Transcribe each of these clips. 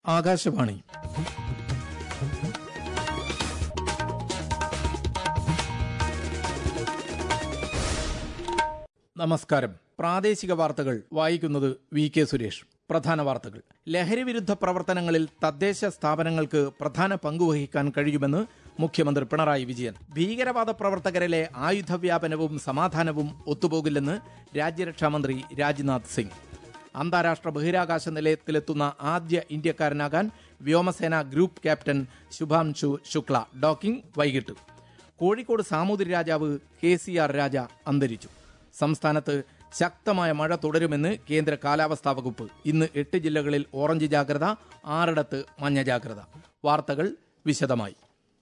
ആകാശവാണി നമസ്കാരം പ്രാദേശിക വാർത്തകൾ വായിക്കുന്നത് വി കെ സുരേഷ് പ്രധാന വാർത്തകൾ ലഹരി വിരുദ്ധ പ്രവർത്തനങ്ങളിൽ തദ്ദേശ സ്ഥാപനങ്ങൾക്ക് പ്രധാന പങ്കുവഹിക്കാൻ കഴിയുമെന്ന് മുഖ്യമന്ത്രി പിണറായി വിജയൻ ഭീകരവാദ പ്രവർത്തകരിലെ ആയുധ വ്യാപനവും സമാധാനവും ഒത്തുപോകില്ലെന്ന് രാജ്യരക്ഷാമന്ത്രി രാജ്നാഥ് സിംഗ് അന്താരാഷ്ട്ര ബഹിരാകാശ നിലയത്തിലെത്തുന്ന ആദ്യ ഇന്ത്യക്കാരനാകാൻ വ്യോമസേന group captain Shubhanshu Shukla docking വൈകിട്ട് കോഴിക്കോട് സാമൂതിരി രാജാവ് കെ സി ആർ രാജ അന്തരിച്ചു സംസ്ഥാനത്ത് ശക്തമായ മഴ തുടരുമെന്ന് കേന്ദ്ര കാലാവസ്ഥാ വകുപ്പ് ഇന്ന് എട്ട് ജില്ലകളിൽ ഓറഞ്ച് ജാഗ്രത ആറിടത്ത് മഞ്ഞ ജാഗ്രത വാർത്തകൾ വിശദമായി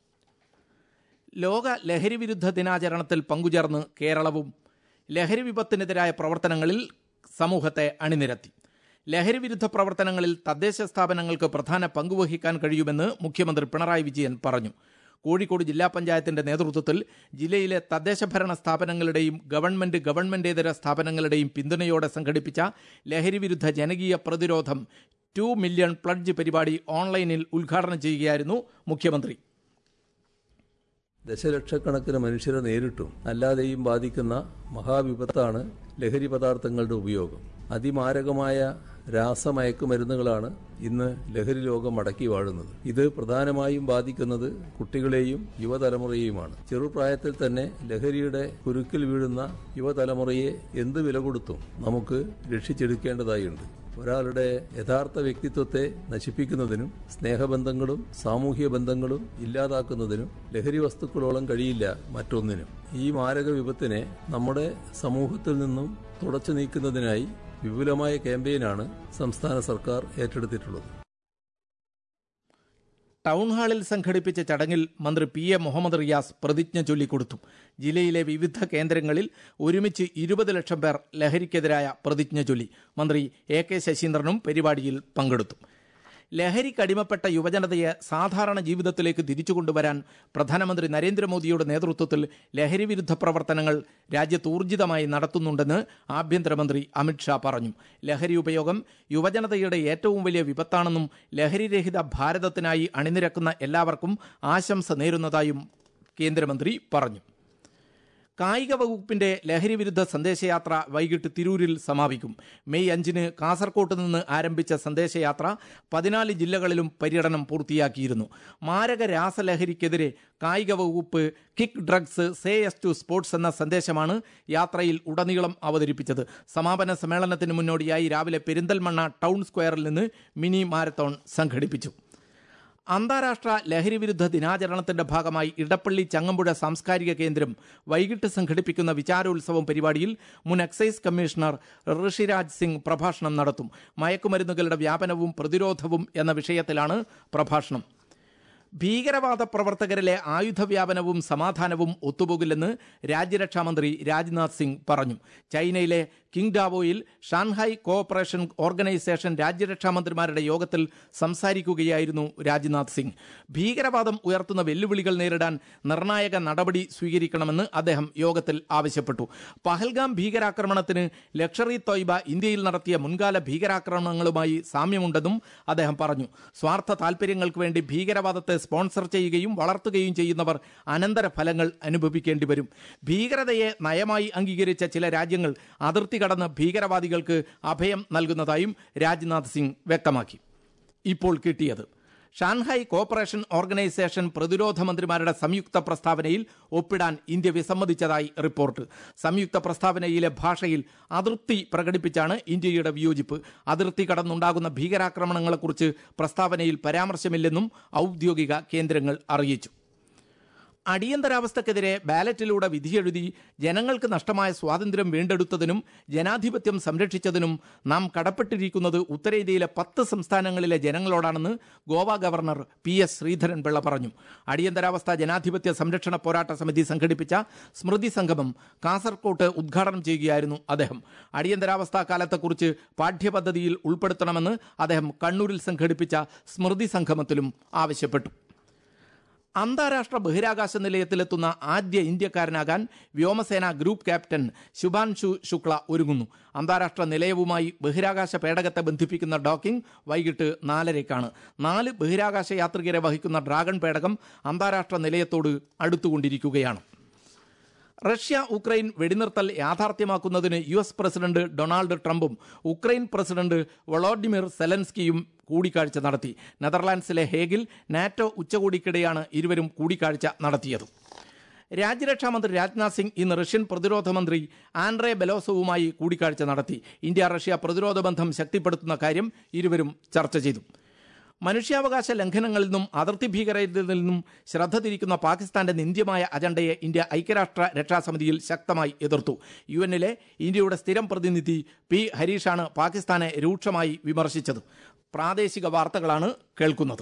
ലോക ലഹരി വിരുദ്ധ ദിനാചരണത്തിൽ പങ്കുചേർന്ന് കേരളവും ലഹരി വിപത്തിനെതിരായ പ്രവർത്തനങ്ങളിൽ സമൂഹത്തെ അണിനിരത്തി ലഹരി വിരുദ്ധ പ്രവർത്തനങ്ങളിൽ തദ്ദേശ സ്ഥാപനങ്ങൾക്ക് പ്രധാന പങ്കുവഹിക്കാൻ കഴിയുമെന്ന് മുഖ്യമന്ത്രി പിണറായി വിജയൻ പറഞ്ഞു കോഴിക്കോട് ജില്ലാ പഞ്ചായത്തിന്റെ നേതൃത്വത്തിൽ ജില്ലയിലെ തദ്ദേശ ഭരണ സ്ഥാപനങ്ങളുടെയും ഗവൺമെന്റ് ഗവൺമെന്റേതര സ്ഥാപനങ്ങളുടെയും പിന്തുണയോടെ സംഘടിപ്പിച്ച ലഹരി വിരുദ്ധ ജനകീയ പ്രതിരോധം ടു മില്യൺ പ്ലഡ്ജ് പരിപാടി ഓൺലൈനിൽ ഉദ്ഘാടനം ചെയ്യുകയായിരുന്നു മുഖ്യമന്ത്രി ദശലക്ഷക്കണക്കിന് മനുഷ്യരെ നേരിട്ടും അല്ലാതെയും ബാധിക്കുന്ന മഹാവിപത്താണ് ലഹരി പദാർത്ഥങ്ങളുടെ ഉപയോഗം അതിമാരകമായ രാസമയക്കുമരുന്നുകളാണ് ഇന്ന് ലഹരി ലോകം അടക്കി വാഴുന്നത് ഇത് പ്രധാനമായും ബാധിക്കുന്നത് കുട്ടികളെയും യുവതലമുറയെയുമാണ് ചെറുപ്രായത്തിൽ തന്നെ ലഹരിയുടെ കുരുക്കിൽ വീഴുന്ന യുവതലമുറയെ എന്ത് വില കൊടുത്തും നമുക്ക് രക്ഷിച്ചെടുക്കേണ്ടതായുണ്ട് ഒരാളുടെ യഥാർത്ഥ വ്യക്തിത്വത്തെ നശിപ്പിക്കുന്നതിനും സ്നേഹബന്ധങ്ങളും സാമൂഹ്യ ബന്ധങ്ങളും ഇല്ലാതാക്കുന്നതിനും ലഹരി വസ്തുക്കളോളം കഴിയില്ല മറ്റൊന്നിനും ഈ മാരക വിപത്തിനെ നമ്മുടെ സമൂഹത്തിൽ നിന്നും തുടച്ചു നീക്കുന്നതിനായി വിപുലമായ ക്യാമ്പയിനാണ് സംസ്ഥാന സർക്കാർ ഏറ്റെടുത്തിട്ടുള്ളത് ടൗൺ ഹാളിൽ സംഘടിപ്പിച്ച ചടങ്ങിൽ മന്ത്രി പി എ മുഹമ്മദ് റിയാസ് പ്രതിജ്ഞ ചൊല്ലിക്കൊടുത്തു ജില്ലയിലെ വിവിധ കേന്ദ്രങ്ങളിൽ ഒരുമിച്ച് ഇരുപത് ലക്ഷം പേർ ലഹരിക്കെതിരായ പ്രതിജ്ഞ ചൊല്ലി മന്ത്രി എ കെ ശശീന്ദ്രനും പരിപാടിയിൽ പങ്കെടുത്തു ലഹരിക്കടിമപ്പെട്ട യുവജനതയെ സാധാരണ ജീവിതത്തിലേക്ക് തിരിച്ചു കൊണ്ടുവരാൻ പ്രധാനമന്ത്രി നരേന്ദ്രമോദിയുടെ നേതൃത്വത്തിൽ ലഹരി വിരുദ്ധ പ്രവർത്തനങ്ങൾ രാജ്യത്ത് ഊർജിതമായി നടത്തുന്നുണ്ടെന്ന് ആഭ്യന്തരമന്ത്രി അമിത്ഷാ പറഞ്ഞു ലഹരി ഉപയോഗം യുവജനതയുടെ ഏറ്റവും വലിയ വിപത്താണെന്നും ലഹരിരഹിത ഭാരതത്തിനായി അണിനിരക്കുന്ന എല്ലാവർക്കും ആശംസ നേരുന്നതായും കേന്ദ്രമന്ത്രി പറഞ്ഞു കായിക വകുപ്പിന്റെ ലഹരി വിരുദ്ധ സന്ദേശയാത്ര വൈകിട്ട് തിരൂരിൽ സമാപിക്കും മെയ് അഞ്ചിന് കാസർകോട്ട് നിന്ന് ആരംഭിച്ച സന്ദേശയാത്ര പതിനാല് ജില്ലകളിലും പര്യടനം പൂർത്തിയാക്കിയിരുന്നു മാരക രാസലഹരിക്കെതിരെ കായിക വകുപ്പ് kick drugs say yes to sports എന്ന സന്ദേശമാണ് യാത്രയിൽ ഉടനീളം അവതരിപ്പിച്ചത് സമാപന സമ്മേളനത്തിന് മുന്നോടിയായി രാവിലെ പെരിന്തൽമണ്ണ ടൗൺ സ്ക്വയറിൽ നിന്ന് മിനി മാരത്തോൺ സംഘടിപ്പിച്ചു അന്താരാഷ്ട്ര ലഹരി വിരുദ്ധ ദിനാചരണത്തിന്റെ ഭാഗമായി ഇടപ്പള്ളി ചങ്ങമ്പുഴ സാംസ്കാരിക കേന്ദ്രം വൈകിട്ട് സംഘടിപ്പിക്കുന്ന വിചാരോത്സവം പരിപാടിയിൽ മുൻ എക്സൈസ് കമ്മീഷണർ ഋഷിരാജ് സിംഗ് പ്രഭാഷണം നടത്തും മയക്കുമരുന്നുകളുടെ വ്യാപനവും പ്രതിരോധവും എന്ന വിഷയത്തിലാണ് പ്രഭാഷണം ഭീകരവാദ പ്രവർത്തകരിലെ ആയുധ വ്യാപനവും സമാധാനവും ഒത്തുപോകില്ലെന്ന് രാജ്യരക്ഷാമന്ത്രി രാജ്നാഥ് സിംഗ് പറഞ്ഞു ചൈനയിലെ കിങ് ഡാവോയിൽ ഷാൻഹായ് കോഓപ്പറേഷൻ ഓർഗനൈസേഷൻ രാജ്യരക്ഷാമന്ത്രിമാരുടെ യോഗത്തിൽ സംസാരിക്കുകയായിരുന്നു രാജ്നാഥ് സിംഗ് ഭീകരവാദം ഉയർത്തുന്ന വെല്ലുവിളികൾ നേരിടാൻ നിർണായക നടപടി സ്വീകരിക്കണമെന്ന് അദ്ദേഹം യോഗത്തിൽ ആവശ്യപ്പെട്ടു പഹൽഗാം ഭീകരാക്രമണത്തിന് ലക്ഷറി തൊയ്ബ ഇന്ത്യയിൽ നടത്തിയ മുൻകാല ഭീകരാക്രമണങ്ങളുമായി സാമ്യമുണ്ടെന്നും അദ്ദേഹം പറഞ്ഞു സ്വാർത്ഥ താൽപര്യങ്ങൾക്ക് വേണ്ടി ഭീകരവാദത്തെ സ്പോൺസർ ചെയ്യുകയും വളർത്തുകയും ചെയ്യുന്നവർ അനന്തര ഫലങ്ങൾ അനുഭവിക്കേണ്ടി വരും ഭീകരതയെ നയമായി അംഗീകരിച്ച ചില രാജ്യങ്ങൾ അതിർത്തി കടന്ന് ഭീകരവാദികൾക്ക് അഭയം നൽകുന്നതായും രാജ്നാഥ് സിംഗ് വ്യക്തമാക്കി ഇപ്പോൾ കിട്ടിയത് ഷാൻഹായ് കോപ്പറേഷൻ ഓർഗനൈസേഷൻ പ്രതിരോധ മന്ത്രിമാരുടെ സംയുക്ത പ്രസ്താവനയിൽ ഒപ്പിടാൻ ഇന്ത്യ വിസമ്മതിച്ചതായി റിപ്പോർട്ട് സംയുക്ത പ്രസ്താവനയിലെ ഭാഷയിൽ അതൃപ്തി പ്രകടിപ്പിച്ചാണ് ഇന്ത്യയുടെ വിയോജിപ്പ് അതിർത്തി കടന്നുണ്ടാകുന്ന ഭീകരാക്രമണങ്ങളെക്കുറിച്ച് പ്രസ്താവനയിൽ പരാമർശമില്ലെന്നും ഔദ്യോഗിക കേന്ദ്രങ്ങൾ അറിയിച്ചു അടിയന്തരാവസ്ഥക്കെതിരെ ബാലറ്റിലൂടെ വിധിയെഴുതി ജനങ്ങൾക്ക് നഷ്ടമായ സ്വാതന്ത്ര്യം വീണ്ടെടുത്തതിനും ജനാധിപത്യം സംരക്ഷിച്ചതിനും നാം കടപ്പെട്ടിരിക്കുന്നത് ഉത്തരേന്ത്യയിലെ പത്ത് സംസ്ഥാനങ്ങളിലെ ജനങ്ങളോടാണെന്ന് Goa governor P S Sreedharan Pillai പറഞ്ഞു അടിയന്തരാവസ്ഥ ജനാധിപത്യ സംരക്ഷണ പോരാട്ട സമിതി സംഘടിപ്പിച്ച സ്മൃതി സംഗമം കാസർകോട്ട് ഉദ്ഘാടനം ചെയ്യുകയായിരുന്നു അദ്ദേഹം അടിയന്തരാവസ്ഥ കാലത്തെക്കുറിച്ച് പാഠ്യപദ്ധതിയിൽ ഉൾപ്പെടുത്തണമെന്ന് അദ്ദേഹം കണ്ണൂരിൽ സംഘടിപ്പിച്ച സ്മൃതി സംഗമത്തിലും ആവശ്യപ്പെട്ടു അന്താരാഷ്ട്ര ബഹിരാകാശ നിലയത്തിലെത്തുന്ന ആദ്യ ഇന്ത്യക്കാരനാകാൻ വ്യോമസേന ഗ്രൂപ്പ് ക്യാപ്റ്റൻ ശുഭാൻഷു ശുക്ല ഒരുങ്ങുന്നു അന്താരാഷ്ട്ര നിലയവുമായി ബഹിരാകാശ പേടകത്തെ ബന്ധിപ്പിക്കുന്ന ഡോക്കിംഗ് വൈകിട്ട് നാലരയ്ക്കാണ് നാല് ബഹിരാകാശ യാത്രികരെ വഹിക്കുന്ന ഡ്രാഗൺ പേടകം അന്താരാഷ്ട്ര നിലയത്തോട് അടുത്തുകൊണ്ടിരിക്കുകയാണ് റഷ്യ ഉക്രൈൻ വെടിനിർത്തൽ യാഥാർത്ഥ്യമാക്കുന്നതിന് യു എസ് പ്രസിഡന്റ് ഡൊണാൾഡ് ട്രംപും ഉക്രൈൻ പ്രസിഡന്റ് വളോഡിമിർ സെലൻസ്കിയും കൂടിക്കാഴ്ച നടത്തി നെതർലാൻഡ്സിലെ ഹേഗിൽ നാറ്റോ ഉച്ചകോടിക്കിടെയാണ് ഇരുവരും കൂടിക്കാഴ്ച നടത്തിയത് രാജ്യരക്ഷാമന്ത്രി രാജ്നാഥ് സിംഗ് ഇന്ന് റഷ്യൻ പ്രതിരോധ മന്ത്രി ആൻഡ്രേ ബെലോസവുമായി കൂടിക്കാഴ്ച നടത്തി ഇന്ത്യ റഷ്യ പ്രതിരോധ ബന്ധം ശക്തിപ്പെടുത്തുന്ന കാര്യം ഇരുവരും ചർച്ച ചെയ്തു മനുഷ്യാവകാശ ലംഘനങ്ങളിൽ നിന്നും അതിർത്തി ഭീകരതയിൽ നിന്നും ശ്രദ്ധ തിരിക്കുന്ന പാകിസ്ഥാന്റെ നിന്ദ്യമായ അജണ്ടയെ ഇന്ത്യ ഐക്യരാഷ്ട്ര രക്ഷാസമിതിയിൽ ശക്തമായി എതിർത്തു യു എന്നിലെ ഇന്ത്യയുടെ സ്ഥിരം പ്രതിനിധി പി ഹരീഷാണ് പാകിസ്ഥാനെ രൂക്ഷമായി വിമർശിച്ചത് പ്രാദേശിക വാർത്തകളാണ് കേൾക്കുന്നത്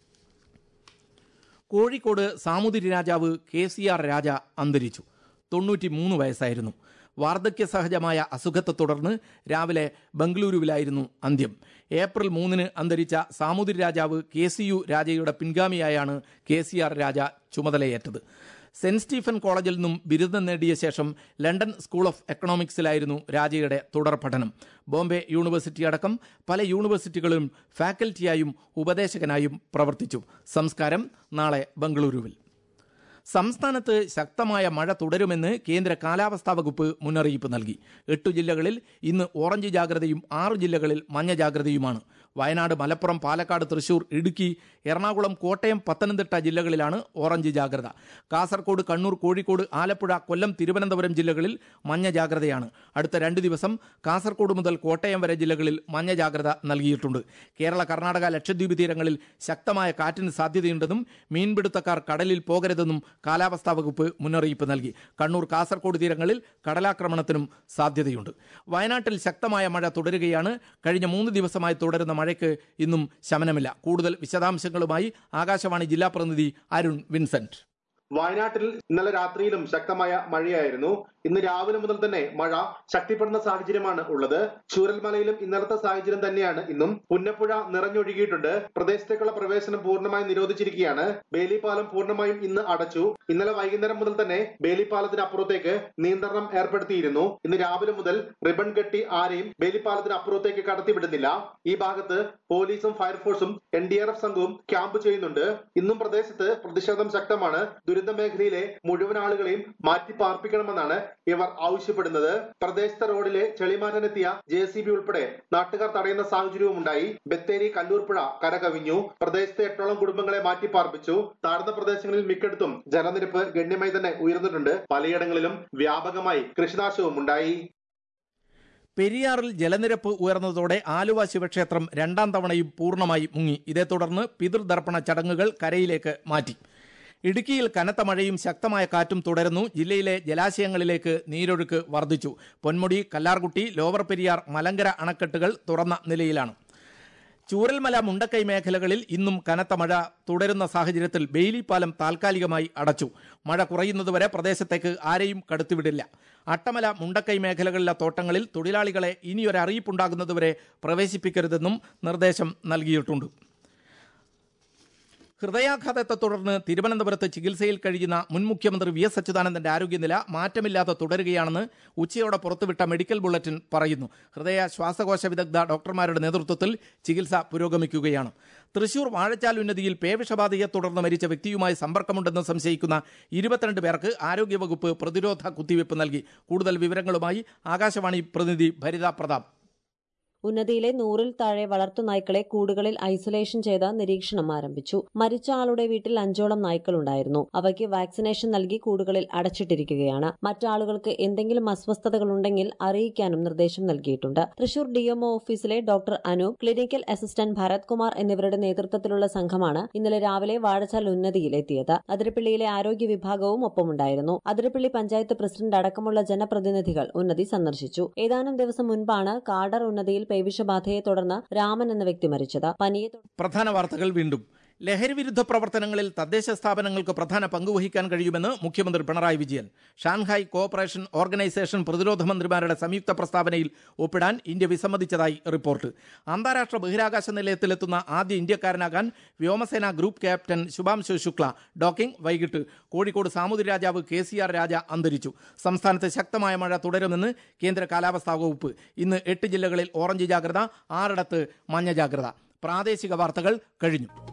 കോഴിക്കോട് സാമൂതിരി രാജാവ് കെ സി ആർ രാജ അന്തരിച്ചു തൊണ്ണൂറ്റി മൂന്ന് വയസ്സായിരുന്നു വാർദ്ധക്യ സഹജമായ അസുഖത്തെ തുടർന്ന് രാവിലെ ബംഗളൂരുവിലായിരുന്നു അന്ത്യം ഏപ്രിൽ മൂന്നിന് അന്തരിച്ച സാമൂതിരി രാജാവ് കെ സി യു രാജയുടെ പിൻഗാമിയായാണ് കെ സി ആർ രാജ ചുമതലയേറ്റത് സെന്റ് സ്റ്റീഫൻ കോളേജിൽ നിന്നും ബിരുദം നേടിയ ശേഷം ലണ്ടൻ സ്കൂൾ ഓഫ് എക്കണോമിക്സിലായിരുന്നു രാജയുടെ തുടർ പഠനം ബോംബെ യൂണിവേഴ്സിറ്റി അടക്കം പല യൂണിവേഴ്സിറ്റികളിലും ഫാക്കൽറ്റിയായും ഉപദേശകനായും പ്രവർത്തിച്ചു സംസ്കാരം നാളെ ബംഗളൂരുവിൽ സംസ്ഥാനത്ത് ശക്തമായ മഴ തുടരുമെന്ന് കേന്ദ്ര കാലാവസ്ഥാ വകുപ്പ് മുന്നറിയിപ്പ് നൽകി എട്ടു ജില്ലകളിൽ ഇന്ന് ഓറഞ്ച് ജാഗ്രതയും ആറ് ജില്ലകളിൽ മഞ്ഞ ജാഗ്രതയുമാണ് വയനാട് മലപ്പുറം പാലക്കാട് തൃശൂർ ഇടുക്കി എറണാകുളം കോട്ടയം പത്തനംതിട്ട ജില്ലകളിലാണ് ഓറഞ്ച് ജാഗ്രത കാസർഗോഡ് കണ്ണൂർ കോഴിക്കോട് ആലപ്പുഴ കൊല്ലം തിരുവനന്തപുരം ജില്ലകളിൽ മഞ്ഞ ജാഗ്രതയാണ് അടുത്ത രണ്ട് ദിവസം കാസർഗോഡ് മുതൽ കോട്ടയം വരെ ജില്ലകളിൽ മഞ്ഞ ജാഗ്രത നൽകിയിട്ടുണ്ട് കേരള കർണാടക ലക്ഷദ്വീപ് തീരങ്ങളിൽ ശക്തമായ കാറ്റിന് സാധ്യതയുണ്ടെന്നും മീൻപിടുത്തക്കാർ കടലിൽ പോകരുതെന്നും കാലാവസ്ഥാ വകുപ്പ് മുന്നറിയിപ്പ് നൽകി കണ്ണൂർ കാസർഗോഡ് തീരങ്ങളിൽ കടലാക്രമണത്തിനും സാധ്യതയുണ്ട് വയനാട്ടിൽ ശക്തമായ മഴ തുടരുകയാണ് കഴിഞ്ഞ മൂന്ന് ദിവസമായി തുടരുന്ന മഴയ്ക്ക് ഇന്നും ശമനമില്ല കൂടുതൽ വിശദാംശങ്ങളുമായി ആകാശവാണി ജില്ലാ പ്രതിനിധി അരുൺ വിൻസെന്റ് വയനാട്ടിൽ ഇന്നലെ രാത്രിയിലും ശക്തമായ മഴയായിരുന്നു ഇന്ന് രാവിലെ മുതൽ തന്നെ മഴ ശക്തിപ്പെടുന്ന സാഹചര്യമാണ് ഉള്ളത് ചൂരൽമലയിലും ഇന്നലത്തെ സാഹചര്യം തന്നെയാണ് ഇന്നും പുന്നപ്പുഴ നിറഞ്ഞൊഴുകിയിട്ടുണ്ട് പ്രദേശത്തേക്കുള്ള പ്രവേശനം പൂർണ്ണമായും നിരോധിച്ചിരിക്കുകയാണ് ബേലിപ്പാലം പൂർണ്ണമായും ഇന്ന് അടച്ചു ഇന്നലെ വൈകുന്നേരം മുതൽ തന്നെ ബേലിപ്പാലത്തിന് അപ്പുറത്തേക്ക് നിയന്ത്രണം ഏർപ്പെടുത്തിയിരുന്നു ഇന്ന് രാവിലെ മുതൽ റിബൺ കെട്ടി ആരെയും ബേലിപ്പാലത്തിന് അപ്പുറത്തേക്ക് കടത്തിവിടുന്നില്ല ഈ ഭാഗത്ത് പോലീസും ഫയർഫോഴ്സും എൻ ഡി ആർ എഫ് സംഘവും ക്യാമ്പ് ചെയ്യുന്നുണ്ട് ഇന്നും പ്രദേശത്ത് പ്രതിഷേധം ശക്തമാണ് ദുരന്ത മേഖലയിലെ മുഴുവൻ ആളുകളെയും മാറ്റി പാർപ്പിക്കണമെന്നാണ് ഇവർ ആവശ്യപ്പെടുന്നത് പ്രദേശത്തെ റോഡിലെ ചെളിമാറ്റാനെത്തിയ ജെ സി ബി ഉൾപ്പെടെ നാട്ടുകാർ തടയുന്ന സാഹചര്യവും ഉണ്ടായി ബത്തേരി കല്ലൂർപ്പുഴ കരകവിഞ്ഞു പ്രദേശത്തെ എട്ടോളം കുടുംബങ്ങളെ മാറ്റി പാർപ്പിച്ചു താഴ്ന്ന പ്രദേശങ്ങളിൽ മിക്കയിടത്തും ജലനിരപ്പ് ഗണ്യമായി തന്നെ ഉയർന്നിട്ടുണ്ട് പലയിടങ്ങളിലും വ്യാപകമായി കൃഷിനാശവും ഉണ്ടായി പെരിയാറിൽ ജലനിരപ്പ് ഉയർന്നതോടെ ആലുവ ശിവക്ഷേത്രം രണ്ടാം തവണയും പൂർണ്ണമായി മുങ്ങി ഇതേ തുടർന്ന് പിതൃതർപ്പണ ചടങ്ങുകൾ കരയിലേക്ക് മാറ്റി ഇടുക്കിയിൽ കനത്ത മഴയും ശക്തമായ കാറ്റും തുടരുന്നു ജില്ലയിലെ ജലാശയങ്ങളിലേക്ക് നീരൊഴുക്ക് വർദ്ധിച്ചു പൊന്മുടി കല്ലാർകുട്ടി ലോവർ പെരിയാർ മലങ്കര അണക്കെട്ടുകൾ തുറന്ന നിലയിലാണ് ചൂരൽമല മുണ്ടക്കൈ മേഖലകളിൽ ഇന്നും കനത്ത മഴ തുടരുന്ന സാഹചര്യത്തിൽ ബെയിലി പാലം താൽക്കാലികമായി അടച്ചു മഴ കുറയുന്നതുവരെ പ്രദേശത്തേക്ക് ആരെയും കടത്തിവിടില്ല അട്ടമല മുണ്ടക്കൈ മേഖലകളിലെ തോട്ടങ്ങളിൽ തൊഴിലാളികളെ ഇനിയൊരറിയിപ്പുണ്ടാകുന്നതുവരെ പ്രവേശിപ്പിക്കരുതെന്നും നിർദ്ദേശം നൽകിയിട്ടുണ്ട് ഹൃദയാഘാതത്തെ തുടർന്ന് തിരുവനന്തപുരത്ത് ചികിത്സയിൽ കഴിയുന്ന മുൻ മുഖ്യമന്ത്രി വി എസ് അച്യുതാനന്ദന്റെ ആരോഗ്യനില മാറ്റമില്ലാതെ തുടരുകയാണെന്ന് ഉച്ചയോടെ പുറത്തുവിട്ട മെഡിക്കൽ ബുള്ളറ്റിൻ പറയുന്നു ഹൃദയ ശ്വാസകോശ വിദഗ്ധ ഡോക്ടർമാരുടെ നേതൃത്വത്തിൽ ചികിത്സ പുരോഗമിക്കുകയാണ് തൃശൂർ വാഴച്ചാൽ ഉന്നതിയിൽ പേവിഷബാധയെ തുടർന്ന് മരിച്ച വ്യക്തിയുമായി സമ്പർക്കമുണ്ടെന്ന് സംശയിക്കുന്ന ഇരുപത്തിരണ്ട് പേർക്ക് ആരോഗ്യവകുപ്പ് പ്രതിരോധ കുത്തിവയ്പ് നൽകി കൂടുതൽ വിവരങ്ങളുമായി ആകാശവാണി പ്രതിനിധി ഭരിത പ്രതാപ് ഉന്നതിയിലെ നൂറിൽ താഴെ വളർത്തുനായ്ക്കളെ കൂടുകളിൽ ഐസൊലേഷൻ ചെയ്ത് നിരീക്ഷണം ആരംഭിച്ചു മരിച്ച ആളുടെ വീട്ടിൽ അഞ്ചോളം നായ്ക്കളുണ്ടായിരുന്നു അവയ്ക്ക് വാക്സിനേഷൻ നൽകി കൂടുകളിൽ അടച്ചിട്ടിരിക്കുകയാണ് മറ്റാളുകൾക്ക് എന്തെങ്കിലും അസ്വസ്ഥതകളുണ്ടെങ്കിൽ അറിയിക്കാനും നിർദ്ദേശം നൽകിയിട്ടുണ്ട് തൃശൂർ ഡിഎംഒ ഓഫീസിലെ doctor Anoop clinical assistant Bharath Kumar എന്നിവരുടെ നേതൃത്വത്തിലുള്ള സംഘമാണ് ഇന്നലെ രാവിലെ വാഴച്ചാൽ ഉന്നതിയിൽ എത്തിയത് അതിരപ്പള്ളിയിലെ ആരോഗ്യ വിഭാഗവും ഒപ്പമുണ്ടായിരുന്നു അതിരപ്പള്ളി പഞ്ചായത്ത് പ്രസിഡന്റ് അടക്കമുള്ള ജനപ്രതിനിധികൾ ഉന്നതി സന്ദർശിച്ചു ഏതാനും ദിവസം മുൻപാണ് കാടർ ഉന്നതിയിൽ പേവിഷബാധയെ തുടർന്ന് രാമൻ എന്ന വ്യക്തി മരിച്ചത് പനിയെ പ്രധാന വാർത്തകൾ വീണ്ടും ലഹരിവിരുദ്ധ പ്രവർത്തനങ്ങളിൽ തദ്ദേശ സ്ഥാപനങ്ങൾക്ക് പ്രധാന പങ്കുവഹിക്കാൻ കഴിയുമെന്ന് മുഖ്യമന്ത്രി Pinarayi Vijayan Shanghai cooperation organisation പ്രതിരോധ മന്ത്രിമാരുടെ സംയുക്ത പ്രസ്താവനയിൽ ഒപ്പിടാൻ ഇന്ത്യ വിസമ്മതിച്ചതായി റിപ്പോർട്ട് അന്താരാഷ്ട്ര ബഹിരാകാശ നിലയത്തിലെത്തുന്ന ആദ്യ ഇന്ത്യക്കാരനാകാൻ വ്യോമസേന group captain Shubhanshu Shukla docking വൈകിട്ട് കോഴിക്കോട് സാമൂതിരി രാജാവ് കെ സി ആർ രാജ അന്തരിച്ചു സംസ്ഥാനത്ത് ശക്തമായ മഴ തുടരുമെന്ന് കേന്ദ്ര കാലാവസ്ഥാ വകുപ്പ് ഇന്ന് എട്ട് ജില്ലകളിൽ ഓറഞ്ച് ജാഗ്രത ആറിടത്ത് മഞ്ഞ ജാഗ്രത പ്രാദേശിക വാർത്തകൾ കഴിഞ്ഞു